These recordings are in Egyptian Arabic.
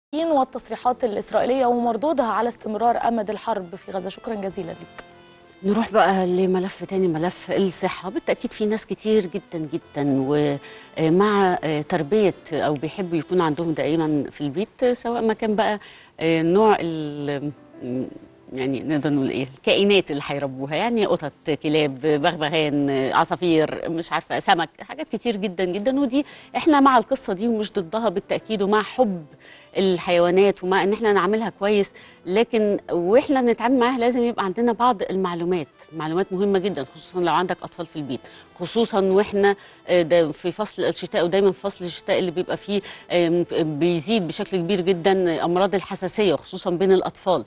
والتصريحات الإسرائيلية ومردودها على استمرار أمد الحرب في غزة شكرا جزيلا لك نروح بقى لملف تاني ملف الصحة بالتأكيد في ناس كتير جدا جدا ومع تربية أو بيحبوا يكون عندهم دائما في البيت سواء ما كان بقى نوع ال يعني نقدر نقول ايه الكائنات اللي هيربوها يعني قطط كلاب بغبغان عصافير مش عارفه سمك حاجات كتير جدا جدا ودي احنا مع القصه دي ومش ضدها بالتاكيد ومع حب الحيوانات ومع ان احنا نعملها كويس لكن واحنا بنتعامل معاها لازم يبقى عندنا بعض المعلومات معلومات مهمه جدا خصوصا لو عندك اطفال في البيت خصوصا واحنا ده في فصل الشتاء ودايما في فصل الشتاء اللي بيبقى فيه بيزيد بشكل كبير جدا امراض الحساسيه خصوصا بين الاطفال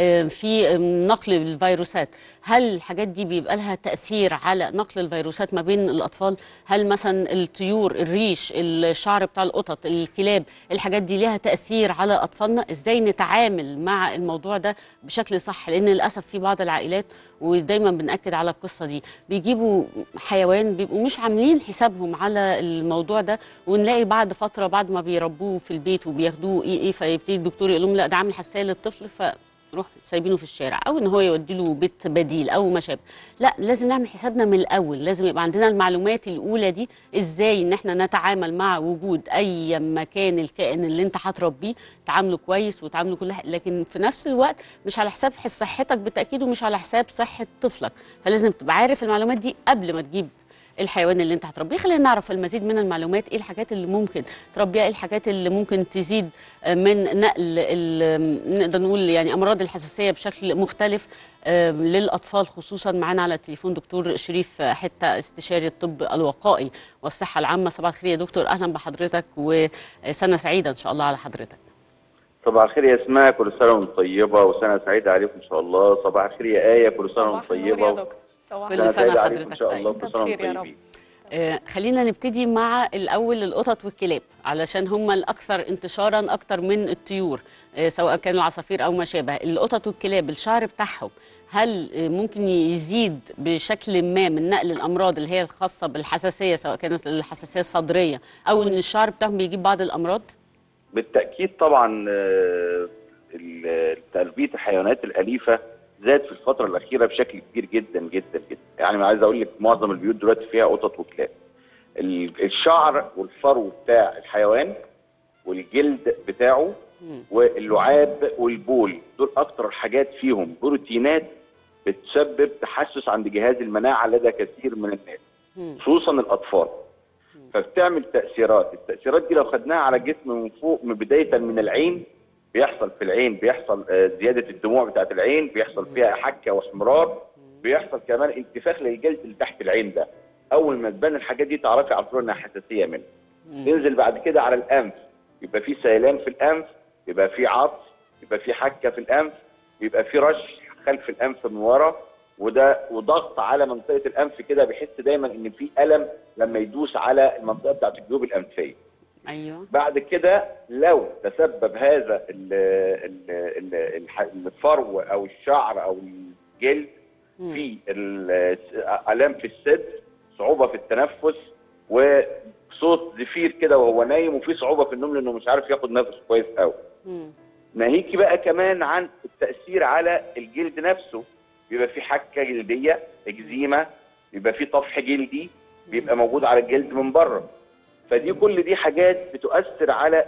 في نقل الفيروسات هل الحاجات دي بيبقى لها تاثير على نقل الفيروسات ما بين الاطفال هل مثلا الطيور الريش الشعر بتاع القطط الكلاب الحاجات دي ليها تاثير على اطفالنا ازاي نتعامل مع الموضوع ده بشكل صح لان للاسف في بعض العائلات ودايما بناكد على القصه دي بيجيبوا حيوان بيبقوا مش عاملين حسابهم على الموضوع ده ونلاقي بعد فتره بعد ما بيربوه في البيت وبياخدوه ايه ايه فيبتدي الدكتور يقول لهم لا ده عامل حساسيه للطفل ف نروح سايبينه في الشارع او ان هو يودي له بيت بديل او ما شابه لا لازم نعمل حسابنا من الاول لازم يبقى عندنا المعلومات الاولى دي ازاي ان احنا نتعامل مع وجود اي مكان الكائن اللي انت هتربيه تعامله كويس وتعامله كل حاجه لكن في نفس الوقت مش على حساب صحتك بالتاكيد ومش على حساب صحه طفلك فلازم تبقى عارف المعلومات دي قبل ما تجيب الحيوان اللي انت هتربيه خلينا نعرف المزيد من المعلومات ايه الحاجات اللي ممكن تربيها ايه الحاجات اللي ممكن تزيد من نقل نقدر نقول يعني امراض الحساسيه بشكل مختلف للاطفال خصوصا معانا على التليفون دكتور شريف حته استشاري الطب الوقائي والصحه العامه صباح الخير يا دكتور اهلا بحضرتك وسنه سعيده ان شاء الله على حضرتك صباح الخير يا اسماء كل سنه وانت طيبه وسنه سعيده عليكم ان شاء الله صباح الخير يا ايه كل سنه وانت طيبه كل سنه حضرتك ان شاء الله كل سنه وانتم طيبين آه خلينا نبتدي مع الاول القطط والكلاب علشان هم الاكثر انتشارا اكتر من الطيور آه سواء كانوا العصافير او ما شابه القطط والكلاب الشعر بتاعهم هل ممكن يزيد بشكل ما من نقل الامراض اللي هي الخاصه بالحساسيه سواء كانت الحساسيه الصدريه او ان الشعر بتاعهم بيجيب بعض الامراض بالتاكيد طبعا تربيه الحيوانات الاليفه زاد في الفتره الاخيره بشكل كبير جدا جدا جدا يعني عايز اقول لك معظم البيوت دلوقتي فيها قطط وكلاب الشعر والفرو بتاع الحيوان والجلد بتاعه واللعاب والبول دول اكتر حاجات فيهم بروتينات بتسبب تحسس عند جهاز المناعه لدى كثير من الناس خصوصا الاطفال فبتعمل تاثيرات التاثيرات دي لو خدناها على الجسم من فوق من بدايه من العين بيحصل في العين بيحصل زياده الدموع بتاعت العين بيحصل فيها حكه واحمرار بيحصل كمان انتفاخ للجلد اللي تحت العين ده اول ما تبان الحاجات دي تعرفي على طول انها حساسيه منها تنزل بعد كده على الانف يبقى في سيلان في الانف يبقى في عطس يبقى في حكه في الانف يبقى في رش خلف الانف من ورا وده وضغط على منطقه الانف كده بيحس دايما ان في الم لما يدوس على المنطقه بتاعت الجيوب الانفيه ايوه بعد كده لو تسبب هذا ال ال ال الفرو او الشعر او الجلد في الام في الصدر صعوبه في التنفس وصوت زفير كده وهو نايم وفي صعوبه في النوم لانه مش عارف ياخد نفس كويس قوي ناهيكي بقى كمان عن التاثير على الجلد نفسه بيبقى في حكه جلديه اكزيما بيبقى في طفح جلدي بيبقى موجود على الجلد من بره فدي كل دي حاجات بتؤثر على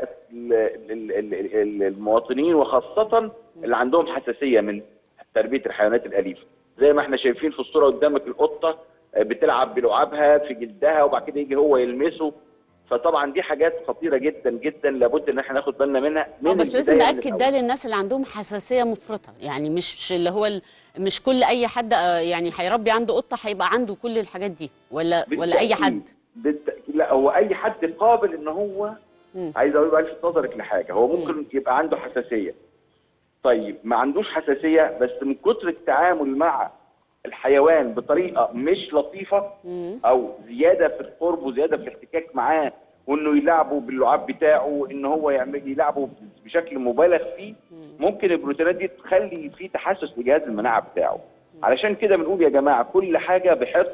المواطنين وخاصة اللي عندهم حساسية من تربية الحيوانات الأليفة زي ما احنا شايفين في الصورة قدامك القطة بتلعب بلعابها في جلدها وبعد كده يجي هو يلمسه فطبعا دي حاجات خطيره جدا جدا لابد ان احنا ناخد بالنا منها من بس لازم ناكد ده للناس اللي عندهم حساسيه مفرطه يعني مش اللي هو مش كل اي حد يعني هيربي عنده قطه هيبقى عنده كل الحاجات دي ولا ولا اي حد بالتاكيد لا هو اي حد قابل ان هو م. عايز اقول الفت نظرك لحاجه هو ممكن م. يبقى عنده حساسيه طيب ما عندوش حساسيه بس من كتر التعامل مع الحيوان بطريقه مش لطيفه م. او زياده في القرب وزياده في الاحتكاك معاه وانه يلعبه باللعاب بتاعه ان هو يعمل يلعبه بشكل مبالغ فيه ممكن البروتينات دي تخلي في تحسس لجهاز المناعه بتاعه علشان كده بنقول يا جماعه كل حاجه بحرص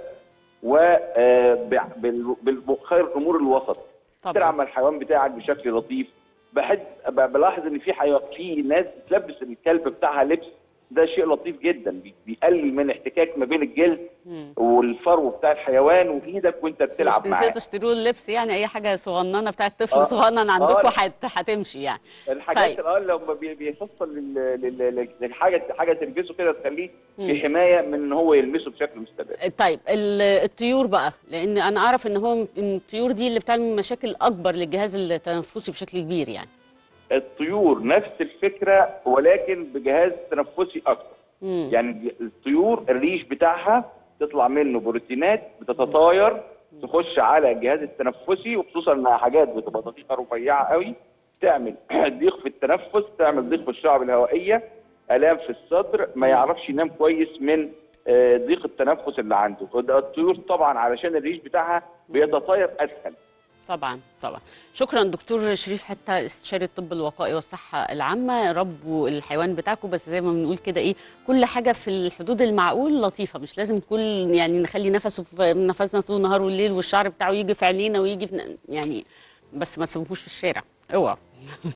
وخير الامور الوسط تلعب مع الحيوان بتاعك بشكل لطيف بحس ب- بلاحظ ان في حيوان في ناس بتلبس الكلب بتاعها لبس ده شيء لطيف جدا بي- بيقلل من احتكاك ما بين الجلد والفرو بتاع الحيوان وايدك وانت بتلعب مش معاه تنسوا تشتروا اللبس يعني اي حاجه صغننه بتاعت طفل آه. صغنن عندكم آه. هت- هتمشي يعني الحاجات طيب. طيب. الأقل لما بي- بيفصل لل- لل- لل- للحاجه حاجه تلبسه كده تخليه في حمايه من ان هو يلمسه بشكل مستمر طيب ال- الطيور بقى لان انا اعرف ان هو الطيور دي اللي بتعمل مشاكل اكبر للجهاز التنفسي بشكل كبير يعني الطيور نفس الفكره ولكن بجهاز تنفسي اكتر مم. يعني الطيور الريش بتاعها تطلع منه بروتينات بتتطاير تخش على الجهاز التنفسي وخصوصا انها حاجات بتبقى دقيقه رفيعه قوي تعمل ضيق في التنفس تعمل ضيق في الشعب الهوائيه الام في الصدر ما يعرفش ينام كويس من آه، ضيق التنفس اللي عنده وده الطيور طبعا علشان الريش بتاعها بيتطاير اسهل طبعا طبعا شكرا دكتور شريف حتى استشاري الطب الوقائي والصحه العامه ربوا الحيوان بتاعكم بس زي ما بنقول كده ايه كل حاجه في الحدود المعقول لطيفه مش لازم كل يعني نخلي نفسه في نفسنا طول النهار والليل والشعر بتاعه يجي في عينينا ويجي في يعني بس ما تسيبوهوش في الشارع اوعى